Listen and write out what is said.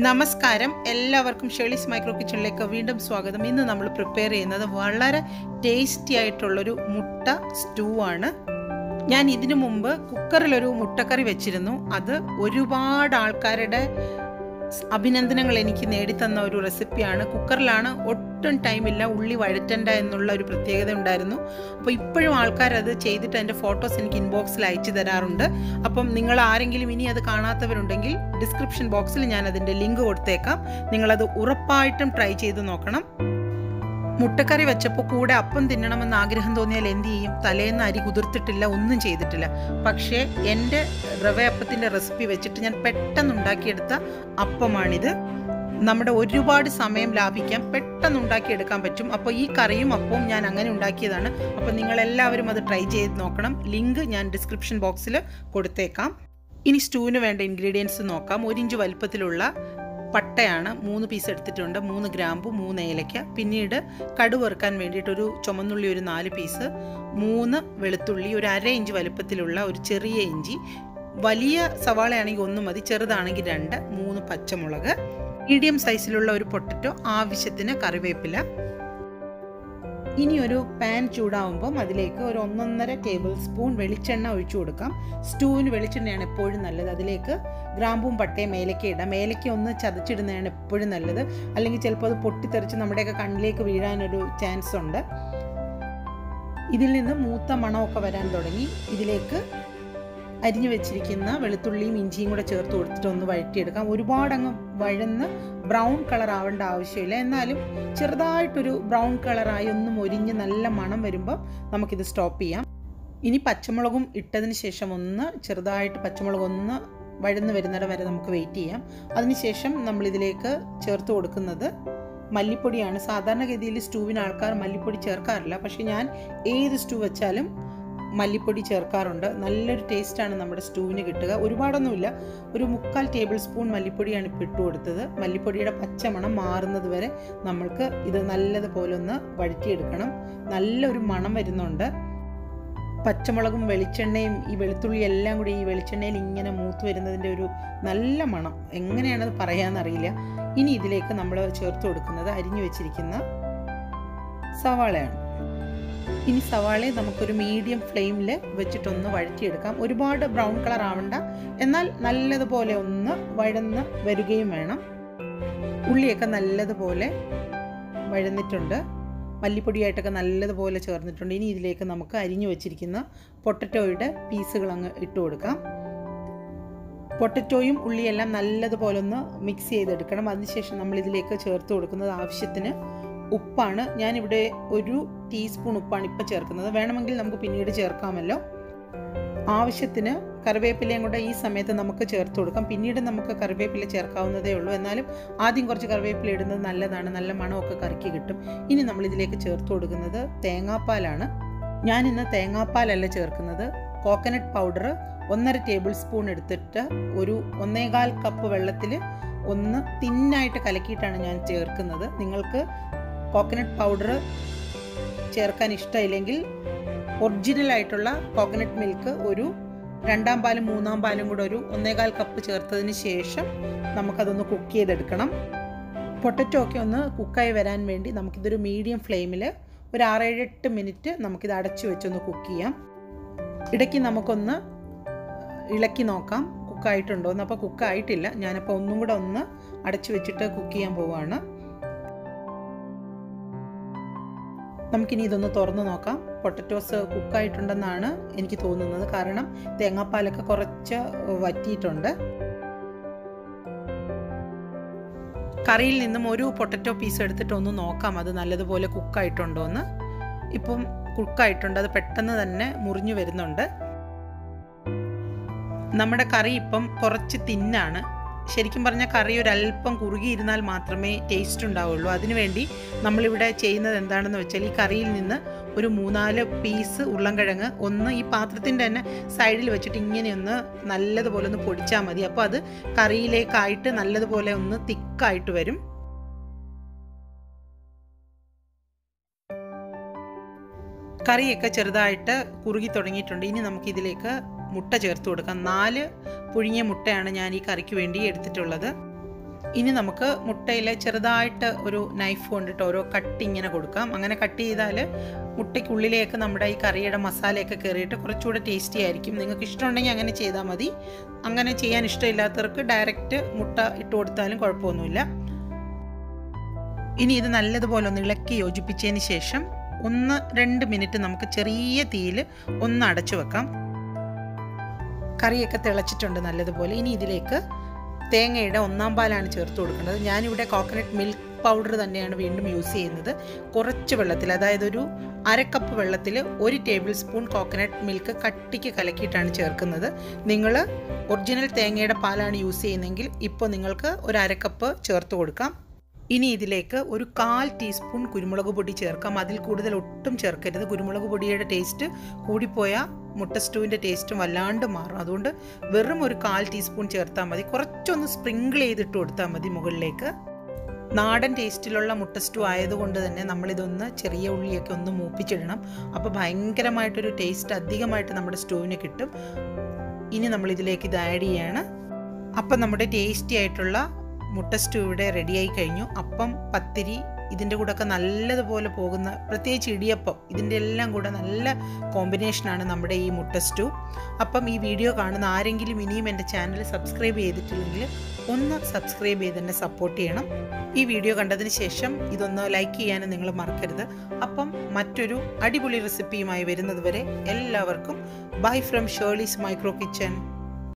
നമസ്കാരം എല്ലാവർക്കും ഷെളീസ് മൈക്രോ കിച്ചണിലേക്ക് വീണ്ടും സ്വാഗതം ഇന്ന് നമ്മൾ പ്രിപ്പയർ ചെയ്യുന്നത് വളരെ ടേസ്റ്റി ആയിട്ടുള്ളൊരു മുട്ട സ്റ്റൂ ആണ് ഞാൻ ഇതിനു മുമ്പ് കുക്കറിലൊരു മുട്ടക്കറി വെച്ചിരുന്നു അത് ഒരുപാട് ആൾക്കാരുടെ അഭിനന്ദനങ്ങൾ എനിക്ക് നേടിത്തന്ന ഒരു റെസിപ്പിയാണ് കുക്കറിലാണ് ഒട്ടും ടൈമില്ല ഉള്ളി വഴറ്റണ്ട എന്നുള്ള ഒരു പ്രത്യേകത ഉണ്ടായിരുന്നു അപ്പോൾ ഇപ്പോഴും ആൾക്കാർ അത് ചെയ്തിട്ട് അതിൻ്റെ ഫോട്ടോസ് എനിക്ക് ഇൻബോക്സിൽ അയച്ചു തരാറുണ്ട് അപ്പം നിങ്ങൾ ആരെങ്കിലും ഇനി അത് കാണാത്തവരുണ്ടെങ്കിൽ ഡിസ്ക്രിപ്ഷൻ ബോക്സിൽ ഞാൻ അതിൻ്റെ ലിങ്ക് കൊടുത്തേക്കാം നിങ്ങളത് ഉറപ്പായിട്ടും ട്രൈ ചെയ്ത് നോക്കണം മുട്ടക്കറി വെച്ചപ്പോൾ കൂടെ അപ്പം തിന്നണമെന്ന് ആഗ്രഹം തോന്നിയാൽ എന്ത് ചെയ്യും തലേന്ന് അരി കുതിർത്തിട്ടില്ല ഒന്നും ചെയ്തിട്ടില്ല പക്ഷേ എൻ്റെ റവയപ്പത്തിൻ്റെ റെസിപ്പി വെച്ചിട്ട് ഞാൻ പെട്ടെന്ന് ഉണ്ടാക്കിയെടുത്ത അപ്പമാണിത് നമ്മുടെ ഒരുപാട് സമയം ലാഭിക്കാൻ പെട്ടെന്ന് ഉണ്ടാക്കിയെടുക്കാൻ പറ്റും അപ്പോൾ ഈ കറിയും അപ്പവും ഞാൻ അങ്ങനെ ഉണ്ടാക്കിയതാണ് അപ്പോൾ നിങ്ങളെല്ലാവരും അത് ട്രൈ ചെയ്ത് നോക്കണം ലിങ്ക് ഞാൻ ഡിസ്ക്രിപ്ഷൻ ബോക്സിൽ കൊടുത്തേക്കാം ഇനി സ്റ്റൂവിന് വേണ്ട ഇൻഗ്രീഡിയൻസ് നോക്കാം ഒരു ഇഞ്ച് വലുപ്പത്തിലുള്ള പട്ടയാണ് മൂന്ന് പീസ് എടുത്തിട്ടുണ്ട് മൂന്ന് ഗ്രാമ്പു മൂന്ന് ഏലയ്ക്ക പിന്നീട് കടുവറുക്കാൻ വേണ്ടിയിട്ടൊരു ചുമന്നുള്ളി ഒരു നാല് പീസ് മൂന്ന് വെളുത്തുള്ളി ഒരു അര ഇഞ്ച് വലുപ്പത്തിലുള്ള ഒരു ചെറിയ ഇഞ്ചി വലിയ സവാളയാണെങ്കിൽ ഒന്ന് മതി ചെറുതാണെങ്കിൽ രണ്ട് മൂന്ന് പച്ചമുളക് മീഡിയം സൈസിലുള്ള ഒരു പൊട്ടറ്റോ ആവശ്യത്തിന് കറിവേപ്പില ഇനി ഒരു പാൻ ചൂടാവുമ്പം അതിലേക്ക് ഒരു ഒന്നൊന്നര ടേബിൾ സ്പൂൺ വെളിച്ചെണ്ണ ഒഴിച്ചു കൊടുക്കാം സ്റ്റൂവിന് വെളിച്ചെണ്ണയാണ് എപ്പോഴും നല്ലത് അതിലേക്ക് ഗ്രാമ്പും പട്ടയും ഏലക്ക ഇടാം ഏലക്ക ഒന്ന് ചതച്ചിടുന്നതാണ് എപ്പോഴും നല്ലത് അല്ലെങ്കിൽ ചിലപ്പോൾ അത് പൊട്ടിത്തെറിച്ച് നമ്മുടെയൊക്കെ കണ്ണിലേക്ക് വീഴാനൊരു ചാൻസ് ഉണ്ട് ഇതിൽ നിന്ന് മൂത്ത മണമൊക്കെ വരാൻ തുടങ്ങി ഇതിലേക്ക് അരിഞ്ഞു വെച്ചിരിക്കുന്ന വെളുത്തുള്ളിയും ഇഞ്ചിയും കൂടെ ചേർത്ത് കൊടുത്തിട്ട് ഒന്ന് വഴറ്റിയെടുക്കാം ഒരുപാട് അങ്ങ് വഴന്ന് ബ്രൗൺ കളർ ആവേണ്ട ആവശ്യമില്ല എന്നാലും ചെറുതായിട്ടൊരു ബ്രൗൺ കളറായി ഒന്ന് മൊരിഞ്ഞ് നല്ല മണം വരുമ്പോൾ നമുക്കിത് സ്റ്റോപ്പ് ചെയ്യാം ഇനി പച്ചമുളകും ഇട്ടതിന് ശേഷം ഒന്ന് ചെറുതായിട്ട് പച്ചമുളക് ഒന്ന് വഴന്ന് വരുന്നിടം വരെ നമുക്ക് വെയിറ്റ് ചെയ്യാം അതിനുശേഷം നമ്മളിതിലേക്ക് ചേർത്ത് കൊടുക്കുന്നത് മല്ലിപ്പൊടിയാണ് സാധാരണഗതിയിൽ സ്റ്റൂവിന് ആൾക്കാർ മല്ലിപ്പൊടി ചേർക്കാറില്ല പക്ഷേ ഞാൻ ഏത് സ്റ്റൂ വെച്ചാലും മല്ലിപ്പൊടി ചേർക്കാറുണ്ട് നല്ലൊരു ടേസ്റ്റാണ് നമ്മുടെ സ്റ്റൂവിന് കിട്ടുക ഒരുപാടൊന്നുമില്ല ഒരു മുക്കാൽ ടേബിൾ സ്പൂൺ മല്ലിപ്പൊടിയാണ് ഇപ്പോൾ ഇട്ട് കൊടുത്തത് മല്ലിപ്പൊടിയുടെ പച്ചമണം മാറുന്നത് വരെ നമ്മൾക്ക് ഇത് നല്ലതുപോലെ ഒന്ന് വഴറ്റിയെടുക്കണം നല്ലൊരു മണം വരുന്നുണ്ട് പച്ചമുളകും വെളിച്ചെണ്ണയും ഈ വെളുത്തുള്ളി എല്ലാം കൂടി ഈ വെളിച്ചെണ്ണയിൽ ഇങ്ങനെ മൂത്ത് വരുന്നതിൻ്റെ ഒരു നല്ല മണം എങ്ങനെയാണത് പറയാമെന്നറിയില്ല ഇനി ഇതിലേക്ക് നമ്മൾ ചേർത്ത് കൊടുക്കുന്നത് അരിഞ്ഞു വെച്ചിരിക്കുന്ന സവാളയാണ് ഇനി സവാളയെ നമുക്കൊരു മീഡിയം ഫ്ലെയിമിൽ വെച്ചിട്ടൊന്ന് വഴറ്റിയെടുക്കാം ഒരുപാട് ബ്രൗൺ കളർ ആവണ്ട എന്നാൽ നല്ലതുപോലെ ഒന്ന് വഴന്ന് വരികയും വേണം ഉള്ളിയൊക്കെ നല്ലതുപോലെ വഴന്നിട്ടുണ്ട് മല്ലിപ്പൊടിയായിട്ടൊക്കെ നല്ലതുപോലെ ചേർന്നിട്ടുണ്ട് ഇനി ഇതിലേക്ക് നമുക്ക് അരിഞ്ഞു വെച്ചിരിക്കുന്ന പൊട്ടറ്റോയുടെ പീസുകൾ അങ്ങ് ഇട്ട് കൊടുക്കാം പൊട്ടറ്റോയും ഉള്ളിയെല്ലാം നല്ലതുപോലെ ഒന്ന് മിക്സ് ചെയ്തെടുക്കണം അതിനുശേഷം നമ്മൾ ഇതിലേക്ക് ചേർത്ത് കൊടുക്കുന്നത് ആവശ്യത്തിന് ഉപ്പാണ് ഞാനിവിടെ ഒരു ടീസ്പൂൺ ഉപ്പാണ് ഇപ്പോൾ ചേർക്കുന്നത് വേണമെങ്കിൽ നമുക്ക് പിന്നീട് ചേർക്കാമല്ലോ ആവശ്യത്തിന് കറിവേപ്പിലയും കൂടെ ഈ സമയത്ത് നമുക്ക് ചേർത്ത് കൊടുക്കാം പിന്നീട് നമുക്ക് കറിവേപ്പില ചേർക്കാവുന്നതേ ഉള്ളൂ എന്നാലും ആദ്യം കുറച്ച് കറിവേപ്പില ഇടുന്നത് നല്ലതാണ് നല്ല മണമൊക്കെ കറിക്ക് കിട്ടും ഇനി നമ്മൾ ഇതിലേക്ക് ചേർത്ത് കൊടുക്കുന്നത് തേങ്ങാപ്പാലാണ് ഞാൻ ഇന്ന് തേങ്ങാപ്പാലല്ല ചേർക്കുന്നത് കോക്കനട്ട് പൗഡർ ഒന്നര ടേബിൾ സ്പൂൺ എടുത്തിട്ട് ഒരു ഒന്നേകാൽ കപ്പ് വെള്ളത്തിൽ ഒന്ന് തിന്നായിട്ട് കലക്കിയിട്ടാണ് ഞാൻ ചേർക്കുന്നത് നിങ്ങൾക്ക് കോക്കനട്ട് പൗഡർ ചേർക്കാൻ ഇഷ്ടമില്ലെങ്കിൽ ഒറിജിനൽ ആയിട്ടുള്ള കോക്കനട്ട് മിൽക്ക് ഒരു രണ്ടാം പാലും മൂന്നാം പാലും കൂടെ ഒരു ഒന്നേകാൽ കപ്പ് ചേർത്തതിന് ശേഷം നമുക്കതൊന്ന് കുക്ക് ചെയ്തെടുക്കണം പൊട്ടറ്റോ ഒക്കെ ഒന്ന് കുക്കായി വരാൻ വേണ്ടി നമുക്കിതൊരു മീഡിയം ഫ്ലെയിമിൽ ഒരു ആറേഴെട്ട് മിനിറ്റ് നമുക്കിത് അടച്ചു വെച്ചൊന്ന് കുക്ക് ചെയ്യാം ഇടയ്ക്ക് നമുക്കൊന്ന് ഇളക്കി നോക്കാം കുക്കായിട്ടുണ്ടോ എന്ന് അപ്പോൾ കുക്കായിട്ടില്ല ഞാനപ്പോൾ ഒന്നും കൂടെ ഒന്ന് അടച്ചു വെച്ചിട്ട് കുക്ക് ചെയ്യാൻ പോവുകയാണ് നമുക്കിനി ഇതൊന്ന് തുറന്നു നോക്കാം പൊട്ടറ്റോസ് കുക്കായിട്ടുണ്ടെന്നാണ് എനിക്ക് തോന്നുന്നത് കാരണം തേങ്ങാപ്പാലൊക്കെ കുറച്ച് വറ്റിയിട്ടുണ്ട് കറിയിൽ നിന്നും ഒരു പൊട്ടറ്റോ പീസ് എടുത്തിട്ട് ഒന്ന് നോക്കാം അത് നല്ലതുപോലെ കുക്കായിട്ടുണ്ടോ എന്ന് ഇപ്പം കുക്കായിട്ടുണ്ട് അത് പെട്ടെന്ന് തന്നെ മുറിഞ്ഞു വരുന്നുണ്ട് നമ്മുടെ കറി ഇപ്പം കുറച്ച് തിന്നാണ് ശരിക്കും പറഞ്ഞാൽ കറി ഒരല്പം കുറുകിയിരുന്നാൽ മാത്രമേ ടേസ്റ്റ് ഉണ്ടാവുള്ളൂ അതിനുവേണ്ടി നമ്മളിവിടെ ചെയ്യുന്നത് എന്താണെന്ന് വെച്ചാൽ ഈ കറിയിൽ നിന്ന് ഒരു മൂന്നാല് പീസ് ഉരുളൻകിഴങ്ങ് ഒന്ന് ഈ പാത്രത്തിൻ്റെ തന്നെ സൈഡിൽ വെച്ചിട്ട് ഇങ്ങനെ ഒന്ന് നല്ലതുപോലെ ഒന്ന് പൊടിച്ചാൽ മതി അപ്പോൾ അത് കറിയിലേക്കായിട്ട് നല്ലതുപോലെ ഒന്ന് തിക്കായിട്ട് വരും കറിയൊക്കെ ചെറുതായിട്ട് കുറുകി തുടങ്ങിയിട്ടുണ്ട് ഇനി നമുക്കിതിലേക്ക് മുട്ട ചേർത്ത് കൊടുക്കാം നാല് പുഴുങ്ങിയ മുട്ടയാണ് ഞാൻ ഈ കറിക്ക് വേണ്ടി എടുത്തിട്ടുള്ളത് ഇനി നമുക്ക് മുട്ടയിൽ ചെറുതായിട്ട് ഒരു നൈഫ് കൊണ്ടിട്ട് ഓരോ കട്ട് ഇങ്ങനെ കൊടുക്കാം അങ്ങനെ കട്ട് ചെയ്താൽ മുട്ടയ്ക്കുള്ളിലേക്ക് നമ്മുടെ ഈ കറിയുടെ മസാലയൊക്കെ കയറിയിട്ട് കുറച്ചുകൂടെ ടേസ്റ്റി ആയിരിക്കും നിങ്ങൾക്ക് ഇഷ്ടമുണ്ടെങ്കിൽ അങ്ങനെ ചെയ്താൽ മതി അങ്ങനെ ചെയ്യാൻ ഇഷ്ടമില്ലാത്തവർക്ക് ഡയറക്റ്റ് മുട്ട ഇട്ട് കൊടുത്താലും കുഴപ്പമൊന്നുമില്ല ഇനി ഇത് നല്ലതുപോലെ ഒന്ന് ഇളക്കി യോജിപ്പിച്ചതിന് ശേഷം ഒന്ന് രണ്ട് മിനിറ്റ് നമുക്ക് ചെറിയ തീയിൽ ഒന്ന് അടച്ചു വെക്കാം കറിയൊക്കെ തിളച്ചിട്ടുണ്ട് നല്ലതുപോലെ ഇനി ഇതിലേക്ക് തേങ്ങയുടെ ഒന്നാം പാലാണ് ചേർത്ത് കൊടുക്കേണ്ടത് ഞാനിവിടെ കോക്കനട്ട് മിൽക്ക് പൗഡർ തന്നെയാണ് വീണ്ടും യൂസ് ചെയ്യുന്നത് കുറച്ച് വെള്ളത്തിൽ അതായത് ഒരു അരക്കപ്പ് വെള്ളത്തിൽ ഒരു ടേബിൾ സ്പൂൺ കോക്കനട്ട് മിൽക്ക് കട്ടിക്ക് കലക്കിയിട്ടാണ് ചേർക്കുന്നത് നിങ്ങൾ ഒറിജിനൽ തേങ്ങയുടെ പാലാണ് യൂസ് ചെയ്യുന്നതെങ്കിൽ ഇപ്പോൾ നിങ്ങൾക്ക് ഒരു അരക്കപ്പ് ചേർത്ത് കൊടുക്കാം ഇനി ഇതിലേക്ക് ഒരു കാൽ ടീസ്പൂൺ കുരുമുളക് പൊടി ചേർക്കാം അതിൽ കൂടുതൽ ഒട്ടും ചേർക്കരുത് കുരുമുളക് പൊടിയുടെ ടേസ്റ്റ് കൂടിപ്പോയാൽ മുട്ട സ്റ്റൂവിൻ്റെ ടേസ്റ്റും വല്ലാണ്ട് മാറും അതുകൊണ്ട് വെറും ഒരു കാൽ ടീസ്പൂൺ ചേർത്താൽ മതി കുറച്ചൊന്ന് സ്പ്രിങ്കിൾ ചെയ്തിട്ട് കൊടുത്താൽ മതി മുകളിലേക്ക് നാടൻ ടേസ്റ്റിലുള്ള മുട്ട സ്റ്റൂ ആയതുകൊണ്ട് തന്നെ നമ്മളിതൊന്ന് ചെറിയ ഉള്ളിയൊക്കെ ഒന്ന് മൂപ്പിച്ചിടണം അപ്പോൾ ഭയങ്കരമായിട്ടൊരു ടേസ്റ്റ് അധികമായിട്ട് നമ്മുടെ സ്റ്റൂവിന് കിട്ടും ഇനി നമ്മൾ ഇതിലേക്ക് ഇത് ആഡ് ചെയ്യാണ് അപ്പം നമ്മുടെ ടേസ്റ്റി ആയിട്ടുള്ള മുട്ട സ്റ്റൂ ഇവിടെ റെഡിയായി കഴിഞ്ഞു അപ്പം പത്തിരി ഇതിൻ്റെ കൂടെയൊക്കെ നല്ലതുപോലെ പോകുന്ന പ്രത്യേകിച്ച് ഇടിയപ്പം ഇതിൻ്റെ എല്ലാം കൂടെ നല്ല കോമ്പിനേഷനാണ് നമ്മുടെ ഈ മുട്ട സ്റ്റൂ അപ്പം ഈ വീഡിയോ കാണുന്ന ആരെങ്കിലും ഇനിയും എൻ്റെ ചാനൽ സബ്സ്ക്രൈബ് ചെയ്തിട്ടില്ലെങ്കിൽ ഒന്ന് സബ്സ്ക്രൈബ് ചെയ്ത് എന്നെ സപ്പോർട്ട് ചെയ്യണം ഈ വീഡിയോ കണ്ടതിന് ശേഷം ഇതൊന്ന് ലൈക്ക് ചെയ്യാനും നിങ്ങൾ മറക്കരുത് അപ്പം മറ്റൊരു അടിപൊളി റെസിപ്പിയുമായി വരുന്നത് വരെ എല്ലാവർക്കും bye from Shirley's micro kitchen